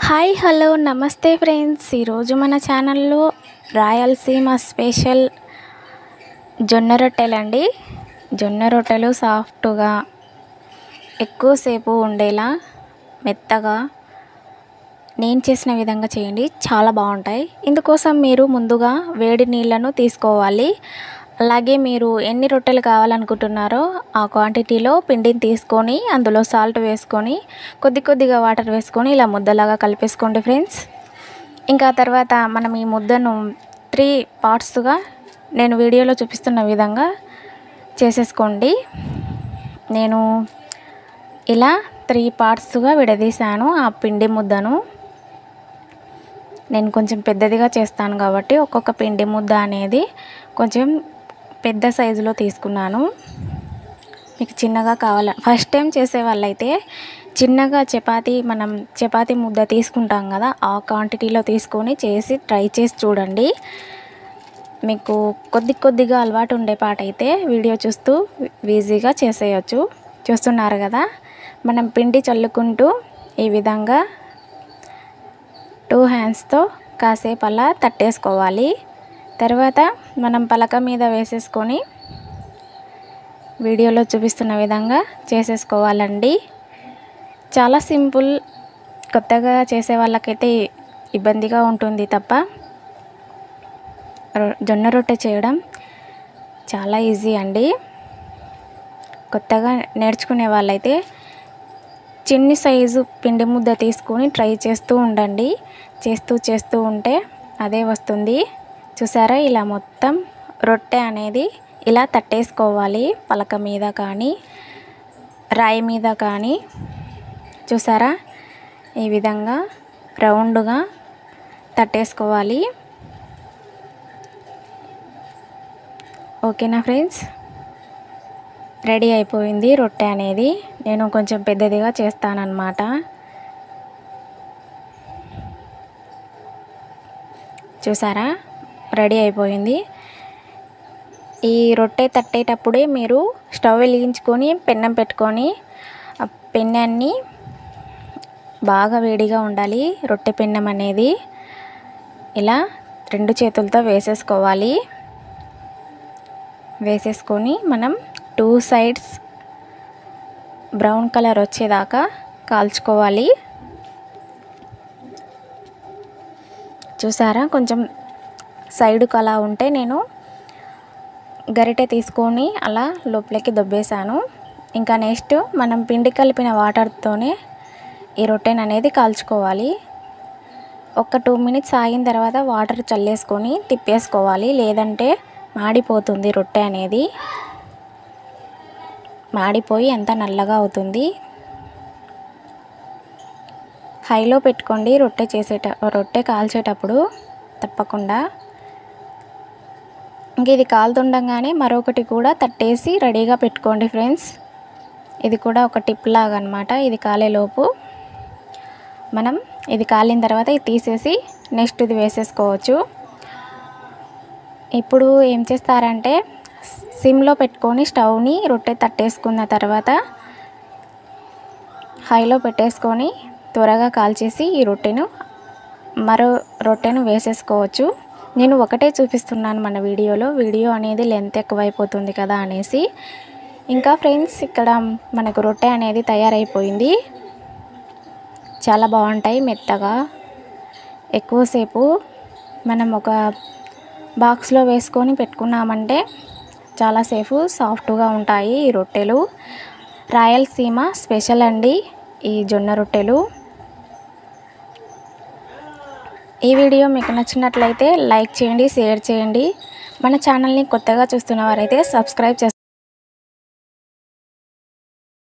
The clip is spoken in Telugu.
హాయ్ హలో నమస్తే ఫ్రెండ్స్ ఈరోజు మన ఛానల్లో రాయలసీమ స్పెషల్ జొన్న రొట్టెలండి జొన్న రొట్టెలు సాఫ్ట్గా ఎక్కువసేపు ఉండేలా మెత్తగా నేను చేసిన విధంగా చేయండి చాలా బాగుంటాయి ఇందుకోసం మీరు ముందుగా వేడి నీళ్ళను తీసుకోవాలి అలాగే మీరు ఎన్ని రొట్టెలు కావాలనుకుంటున్నారో ఆ క్వాంటిటీలో పిండిని తీసుకొని అందులో సాల్ట్ వేసుకొని కొద్ది కొద్దిగా వాటర్ వేసుకొని ఇలా ముద్దలాగా కలిపేసుకోండి ఫ్రెండ్స్ ఇంకా తర్వాత మనం ఈ ముద్దను త్రీ పార్ట్స్గా నేను వీడియోలో చూపిస్తున్న విధంగా చేసేసుకోండి నేను ఇలా త్రీ పార్ట్స్గా విడదీశాను ఆ పిండి ముద్దను నేను కొంచెం పెద్దదిగా చేస్తాను కాబట్టి ఒక్కొక్క పిండి ముద్ద అనేది కొంచెం పెద్ద సైజులో తీసుకున్నాను మీకు చిన్నగా కావాల ఫస్ట్ టైం చేసే వాళ్ళైతే చిన్నగా చపాతీ మనం చపాతీ ముద్ద తీసుకుంటాం కదా ఆ క్వాంటిటీలో తీసుకొని చేసి ట్రై చేసి చూడండి మీకు కొద్ది కొద్దిగా అలవాటు ఉండే పాట అయితే వీడియో చూస్తూ ఈజీగా చేసేయచ్చు చూస్తున్నారు కదా మనం పిండి చల్లుకుంటూ ఈ విధంగా టూ హ్యాండ్స్తో కాసేపు అలా తట్టేసుకోవాలి తర్వాత మనం పలక మీద వేసేసుకొని వీడియోలో చూపిస్తున్న విధంగా చేసేసుకోవాలండి చాలా సింపుల్ కొత్తగా చేసే వాళ్ళకైతే ఇబ్బందిగా ఉంటుంది తప్ప జొన్న రొట్టె చేయడం చాలా ఈజీ అండి కొత్తగా నేర్చుకునే వాళ్ళైతే చిన్ని సైజు పిండి ముద్ద తీసుకొని ట్రై చేస్తూ ఉండండి చేస్తూ చేస్తూ ఉంటే అదే వస్తుంది చూసారా ఇలా మొత్తం రొట్టె అనేది ఇలా తట్టేసుకోవాలి పలక మీద కానీ రాయి మీద కానీ చూసారా ఈ విధంగా రౌండ్గా తట్టేసుకోవాలి ఓకేనా ఫ్రెండ్స్ రెడీ అయిపోయింది రొట్టె అనేది నేను కొంచెం పెద్దదిగా చేస్తానన్నమాట చూసారా రెడీ అయిపోయింది ఈ రొట్టె తట్టేటప్పుడే మీరు స్టవ్ వెలిగించుకొని పెన్నం పెట్టుకొని ఆ పెన్నాన్ని బాగా వేడిగా ఉండాలి రొట్టె పెన్నం అనేది ఇలా రెండు చేతులతో వేసేసుకోవాలి వేసేసుకొని మనం టూ సైడ్స్ బ్రౌన్ కలర్ వచ్చేదాకా కాల్చుకోవాలి చూసారా కొంచెం సైడ్కు అలా ఉంటే నేను గరిటె తీసుకొని అలా లోపలికి దొబ్బేశాను ఇంకా నెక్స్ట్ మనం పిండి కలిపిన వాటర్తోనే ఈ రొట్టెని అనేది కాల్చుకోవాలి ఒక టూ మినిట్స్ ఆగిన తర్వాత వాటర్ చల్లేసుకొని తిప్పేసుకోవాలి లేదంటే మాడిపోతుంది రొట్టె అనేది మాడిపోయి అంత నల్లగా అవుతుంది హైలో పెట్టుకోండి రొట్టె చేసేట రొట్టె కాల్చేటప్పుడు తప్పకుండా ఇంక ఇది కాలుతుండగానే మరొకటి కూడా తట్టేసి రెడీగా పెట్టుకోండి ఫ్రెండ్స్ ఇది కూడా ఒక టిప్ లాగా అనమాట ఇది కాలేలోపు మనం ఇది కాలిన తర్వాత ఇది తీసేసి నెక్స్ట్ ఇది వేసేసుకోవచ్చు ఇప్పుడు ఏం చేస్తారంటే సిమ్లో పెట్టుకొని స్టవ్ని రొట్టె తట్టేసుకున్న తర్వాత హైలో పెట్టేసుకొని త్వరగా కాల్చేసి ఈ రొట్టెను మరో రొట్టెను వేసేసుకోవచ్చు నేను ఒకటే చూపిస్తున్నాను మన వీడియోలో వీడియో అనేది లెంత్ ఎక్కువైపోతుంది కదా అనేసి ఇంకా ఫ్రెండ్స్ ఇక్కడ మనకు రొట్టె అనేది తయారైపోయింది చాలా బాగుంటాయి మెత్తగా ఎక్కువసేపు మనం ఒక బాక్స్లో వేసుకొని పెట్టుకున్నామంటే చాలా సేపు సాఫ్ట్గా ఉంటాయి ఈ రొట్టెలు రాయలసీమ స్పెషల్ అండి ఈ జొన్న రొట్టెలు ఈ వీడియో మీకు నచ్చినట్లయితే లైక్ చేయండి షేర్ చేయండి మన ఛానల్ని కొత్తగా చూస్తున్న వారైతే సబ్స్క్రైబ్ చేస్తారు